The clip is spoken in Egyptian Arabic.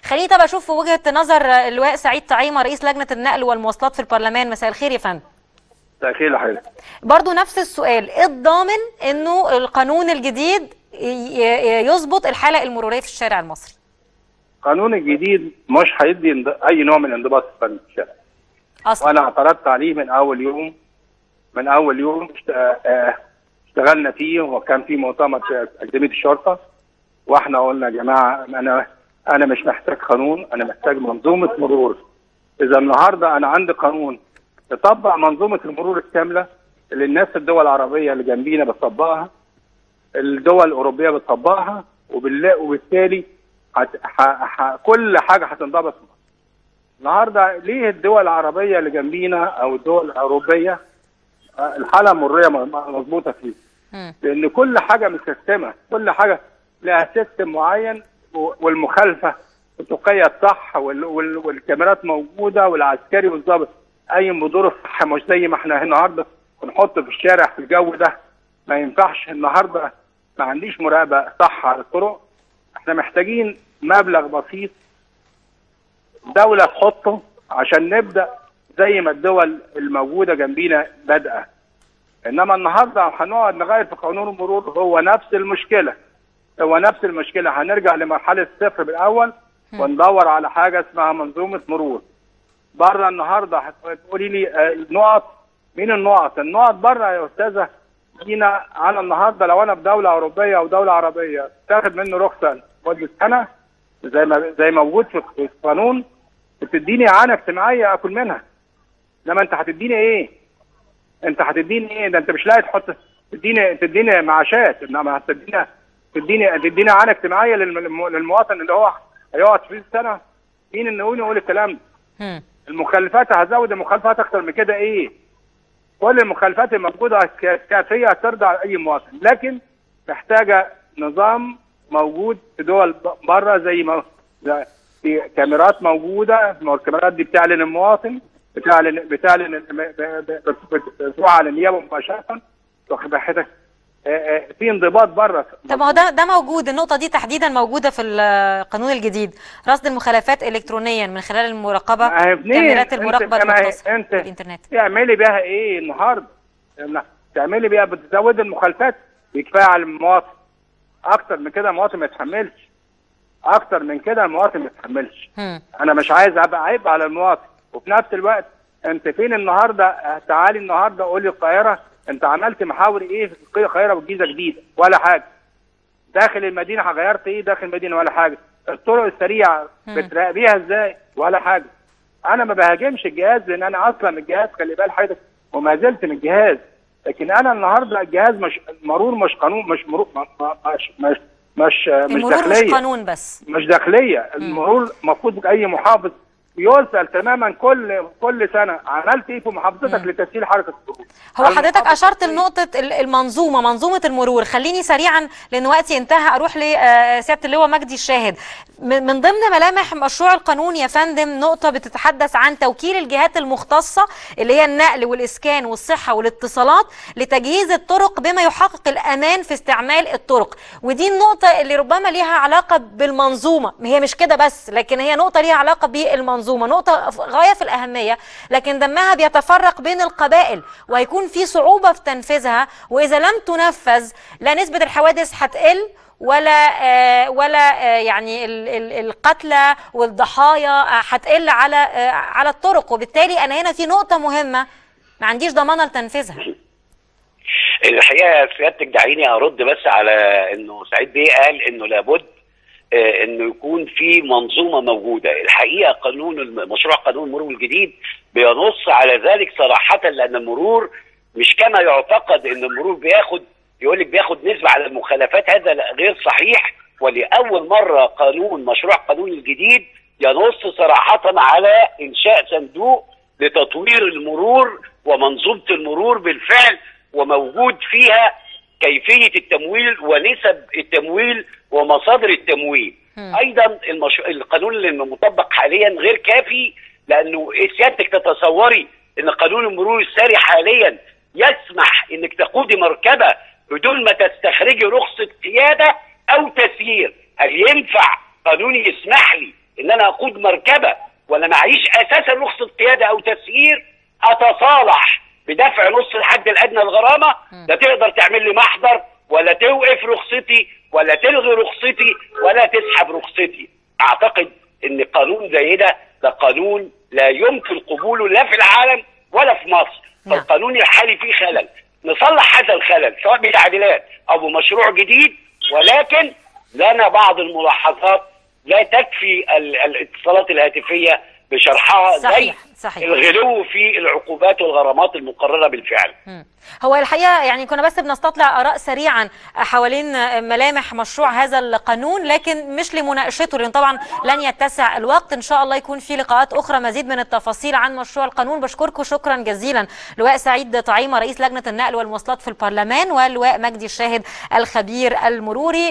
خليني طب اشوف وجهه نظر اللواء سعيد طعيمه رئيس لجنه النقل والمواصلات في البرلمان مساء الخير يا فندم مساء الخير يا حضرتك برضو نفس السؤال ايه الضامن انه القانون الجديد ي- ي- يظبط الحاله المروريه في الشارع المصري القانون الجديد مش هيدي انض- اي نوع من الانضباط في الشارع اصلا وانا اعترضت عليه من اول يوم من اول يوم اشت- آه، اشتغلنا فيه وكان في مؤتمر في اكاديميه الشرطه واحنا قلنا يا جماعه انا انا مش محتاج قانون انا محتاج منظومه مرور اذا النهارده انا عندي قانون يطبق منظومه المرور الكامله اللي الناس الدول العربيه اللي جنبينا بتطبقها الدول الاوروبيه بتطبقها وبالله وبالتالي هت... ح... ح... كل حاجه هتنضبط في مصر. النهارده ليه الدول العربيه اللي جنبينا او الدول الاوروبيه آه، الحاله المريه م- مظبوطه فيه مم. لان كل حاجه متسيستمه كل حاجه لها سيستم معين و- والمخالفه بتقيد صح وال... وال... والكاميرات موجوده والعسكري والضابط اي بدور الصح مش زي ما احنا النهارده بنحط في الشارع في الجو ده ما ينفعش النهارده ما عنديش مراقبه صح على الطرق احنا محتاجين مبلغ بسيط دولة تحطه عشان نبدأ زي ما الدول الموجودة جنبينا بادئة انما النهارده هنقعد نغير في قانون المرور هو نفس المشكلة هو نفس المشكلة هنرجع لمرحلة الصفر بالاول وندور على حاجة اسمها منظومة مرور بره النهارده هتقولي لي آه، النقط مين النقط؟ النقط بره يا استاذه دينا انا النهارده لو انا في دوله اوروبيه او دوله عربيه تاخد منه رخصه لمده سنه زي ما زي ما موجود في في القانون بتديني عانه اجتماعيه اكل منها انما انت هتديني ايه؟ انت هتديني ايه؟ ده انت مش لاقي تحط تديني تديني معاشات انما هتديني تديني تديني عانه اجتماعيه للم- للمواطن اللي هو هيقعد في سنه مين اللي يقول يقول الكلام ده؟ مم. المخالفات هزود المخالفات اكتر من كده ايه كل المخالفات الموجوده ك- كافيه ترضى على اي مواطن لكن محتاجه نظام موجود في دول ب- بره زي ما زي- في كاميرات موجوده ما هو الكاميرات دي بتعلن المواطن بتعلن بتعلن ب- ب- ب- بت- بتروح على النيابه مباشره واخد بالك آه، آه، في انضباط بره طب ما هو ده ده موجود النقطة دي تحديدا موجودة في القانون الجديد رصد المخالفات إلكترونيا من خلال المراقبة ما هي منين؟ كاميرات انت- المراقبة ما هي- المتصلة انت بالإنترنت تعملي بيها ايه النهارده؟ يعني تعملي بيها بتزود المخالفات كفايه على المواطن اكتر من كده المواطن ما يتحملش اكتر من كده المواطن ما يتحملش مم. انا مش عايز ابقى عيب على المواطن وفي نفس الوقت انت فين النهارده اه، تعالي النهارده قولي القاهره انت عملت محاور ايه في القاهره والجيزه جديده ولا حاجه داخل المدينه غيرت ايه داخل المدينه ولا حاجه الطرق السريعه مم. بتراقبيها ازاي ولا حاجه انا ما بهاجمش الجهاز لان انا اصلا من الجهاز خلي بال حضرتك وما زلت من الجهاز لكن انا النهارده الجهاز مش المرور مش قانون مش مرور ما- ما- مش مش مش, مش المرور مش داخليه قانون بس مش داخليه المرور المفروض اي محافظ يسال تماما كل كل سنه عملت ايه في محافظتك لتسهيل حركه المرور هو على حضرتك المحافظ اشرت الكل. لنقطه ال- المنظومه منظومه المرور خليني سريعا لان وقتي انتهى اروح لسياده اللواء مجدي الشاهد من من ضمن ملامح مشروع القانون يا فندم نقطه بتتحدث عن توكيل الجهات المختصه اللي هي النقل والاسكان والصحه والاتصالات لتجهيز الطرق بما يحقق الامان في استعمال الطرق ودي النقطه اللي ربما ليها علاقه بالمنظومه هي مش كده بس لكن هي نقطه ليها علاقه بالمنظومه نقطه غايه في الاهميه لكن دمها بيتفرق بين القبائل وهيكون في صعوبه في تنفيذها واذا لم تنفذ لا نسبه الحوادث هتقل ولا آه ولا آه يعني ال- ال- القتلى والضحايا آه، هتقل على آه على الطرق وبالتالي انا هنا في نقطه مهمه ما عنديش ضمانه لتنفيذها الحقيقه سيادتك دعيني ارد بس على انه سعيد بيه قال انه لابد آه، انه يكون في منظومه موجوده الحقيقه قانون الم- مشروع قانون المرور الجديد بينص على ذلك صراحه لان المرور مش كما يعتقد ان المرور بياخد يقول لك بياخد نسبه على المخالفات هذا لا- غير صحيح ولاول مره قانون مشروع قانون الجديد ينص صراحه على انشاء صندوق لتطوير المرور ومنظومه المرور بالفعل وموجود فيها كيفيه التمويل ونسب التمويل ومصادر التمويل. ايضا المش... القانون اللي مطبق حاليا غير كافي لانه سيادتك تتصوري ان قانون المرور الساري حاليا يسمح انك تقودي مركبه بدون ما تستخرجي رخصه قياده او تسيير، هل ينفع قانون يسمح لي ان انا اقود مركبه ولا معيش اساسا رخصه قياده او تسيير اتصالح بدفع نص الحد الادنى الغرامه لا تقدر تعمل لي محضر ولا توقف رخصتي ولا تلغي رخصتي ولا تسحب رخصتي اعتقد ان قانون زي ده ده قانون لا يمكن قبوله لا في العالم ولا في مصر نعم. فالقانون الحالي فيه خلل نصلح هذا الخلل سواء بتعديلات او بمشروع جديد ولكن لنا بعض الملاحظات لا تكفي ال- الاتصالات الهاتفيه بشرحها صحيح، زي صحيح. الغلو في العقوبات والغرامات المقرره بالفعل مم. هو الحقيقه يعني كنا بس بنستطلع اراء سريعا حوالين ملامح مشروع هذا القانون لكن مش لمناقشته لان طبعا لن يتسع الوقت ان شاء الله يكون في لقاءات اخرى مزيد من التفاصيل عن مشروع القانون بشكركم شكرا جزيلا لواء سعيد طعيمه رئيس لجنه النقل والمواصلات في البرلمان ولواء مجدي الشاهد الخبير المروري